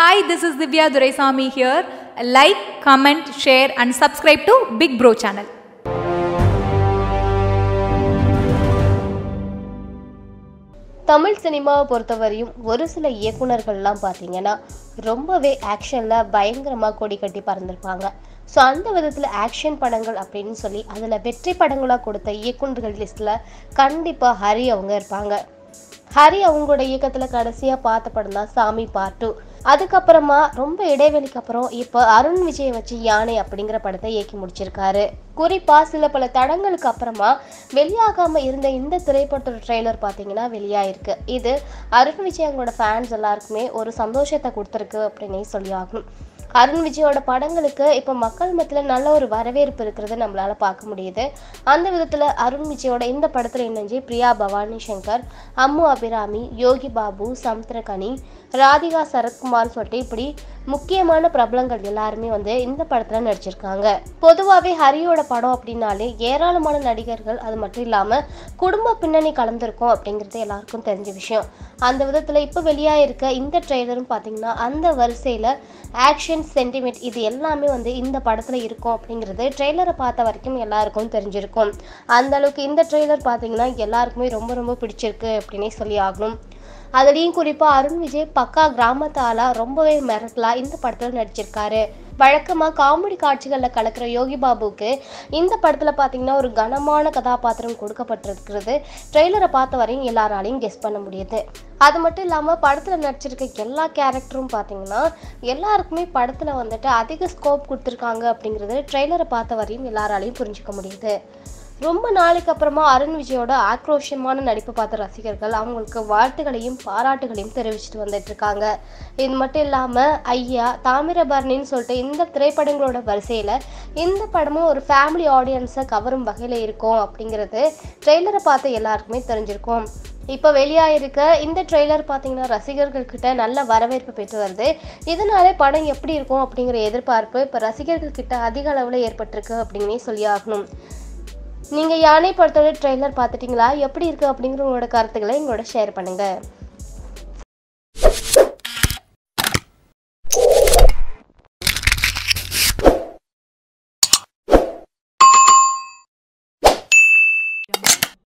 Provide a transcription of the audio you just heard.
Hi, this is Divya Duraisamy here. Like, comment, share, and subscribe to Big Bro channel. Tamil சினிமாவை பொறுத்தவரையும் ஒரு சில இயக்குனர்கள்லாம் பார்த்தீங்கன்னா ரொம்பவே ஆக்ஷனில் பயங்கரமாக கொடி கட்டி பறந்துருப்பாங்க ஸோ அந்த விதத்தில் ஆக்ஷன் படங்கள் அப்படின்னு சொல்லி அதில் வெற்றி படங்களாக கொடுத்த இயக்குனர்கள் லிஸ்ட்டில் கண்டிப்பாக ஹரி அவங்க இருப்பாங்க ஹரி அவங்களோட இயக்கத்தில் கடைசியாக பார்த்த படம் தான் சாமி பார்ட் டூ அதுக்கப்புறமா ரொம்ப இடைவெளிக்கு அப்புறம் இப்போ அருண் விஜய் வச்சு யானை அப்படிங்கிற படத்தை இயக்கி முடிச்சிருக்காரு குறிப்பா சில பல தடங்களுக்கு அப்புறமா வெளியாகாம இருந்த இந்த திரைப்படத்தோட ட்ரெய்லர் பார்த்தீங்கன்னா வெளியாயிருக்கு இது அருண் விஜய் அவங்களோட ஃபேன்ஸ் எல்லாருக்குமே ஒரு சந்தோஷத்தை கொடுத்துருக்கு அப்படின்னே சொல்லி ஆகணும் அருண் விஜயோட படங்களுக்கு இப்போ மக்கள் மத்தியில் நல்ல ஒரு வரவேற்பு இருக்கிறத நம்மளால பார்க்க முடியுது அந்த விதத்தில் அருண் விஜயோட இந்த படத்தில் இணைஞ்சு பிரியா பவானி சங்கர் அம்மு அபிராமி யோகி பாபு சமுத்திரகனி ராதிகா சரத்குமார்னு சொல்லிட்டு இப்படி முக்கியமான பிரபலங்கள் எல்லாருமே வந்து இந்த படத்தில் நடிச்சிருக்காங்க பொதுவாகவே ஹரியோட படம் அப்படின்னாலே ஏராளமான நடிகர்கள் அது மட்டும் இல்லாமல் குடும்ப பின்னணி கலந்துருக்கும் அப்படிங்கிறது எல்லாருக்கும் தெரிஞ்ச விஷயம் அந்த விதத்தில் இப்போ வெளியாயிருக்க இந்த ட்ரெய்லரும் பார்த்தீங்கன்னா அந்த வரிசையில் ஆக்ஷன் சென்டிமெண்ட் இது எல்லாமே வந்து இந்த படத்தில் இருக்கும் அப்படிங்கிறது ட்ரெய்லரை பார்த்த வரைக்கும் எல்லாருக்கும் தெரிஞ்சிருக்கும் அந்த அளவுக்கு இந்த ட்ரெய்லர் பார்த்தீங்கன்னா எல்லாருக்குமே ரொம்ப ரொம்ப பிடிச்சிருக்கு அப்படின்னே சொல்லி ஆகணும் அதுலேயும் குறிப்பாக அருண் விஜய் பக்கா கிராமத்து ஆளா ரொம்பவே மிரட்டலா இந்த படத்தில் நடிச்சிருக்காரு வழக்கமாக காமெடி காட்சிகளில் கலக்கிற யோகி பாபுக்கு இந்த படத்தில் பார்த்தீங்கன்னா ஒரு கனமான கதாபாத்திரம் கொடுக்கப்பட்டிருக்கிறது ட்ரெய்லரை பார்த்த வரையும் எல்லாராலையும் கெஸ் பண்ண முடியுது அது மட்டும் இல்லாமல் படத்தில் நடிச்சிருக்க எல்லா கேரக்டரும் பார்த்தீங்கன்னா எல்லாருக்குமே படத்தில் வந்துட்டு அதிக ஸ்கோப் கொடுத்துருக்காங்க அப்படிங்கிறது ட்ரெய்லரை பார்த்த வரையும் எல்லாராலையும் புரிஞ்சுக்க முடியுது ரொம்ப நாளைக்கு அப்புறமா அருண் விஜயோட ஆக்ரோஷமான நடிப்பை பார்த்த ரசிகர்கள் அவங்களுக்கு வாழ்த்துக்களையும் பாராட்டுகளையும் தெரிவிச்சுட்டு வந்துட்டு இருக்காங்க இது மட்டும் இல்லாமல் ஐயா தாமிரபரணின்னு சொல்லிட்டு இந்த திரைப்படங்களோட வரிசையில் இந்த படமும் ஒரு ஃபேமிலி ஆடியன்ஸை கவரும் வகையில் இருக்கும் அப்படிங்கிறது ட்ரெய்லரை பார்த்த எல்லாருக்குமே தெரிஞ்சிருக்கும் இப்போ வெளியாயிருக்க இந்த ட்ரெய்லர் பார்த்தீங்கன்னா ரசிகர்கள் கிட்ட நல்ல வரவேற்பு பெற்று வருது இதனாலே படம் எப்படி இருக்கும் அப்படிங்கிற எதிர்பார்ப்பு இப்போ ரசிகர்கள் கிட்ட அதிக அளவில் ஏற்பட்டிருக்கு அப்படின்னே சொல்லி ஆகணும் நீங்கள் யானை படத்தோட ட்ரெய்லர் பார்த்துட்டிங்களா எப்படி இருக்குது அப்படிங்கிற உங்களோட கருத்துக்களை எங்களோட ஷேர் பண்ணுங்கள்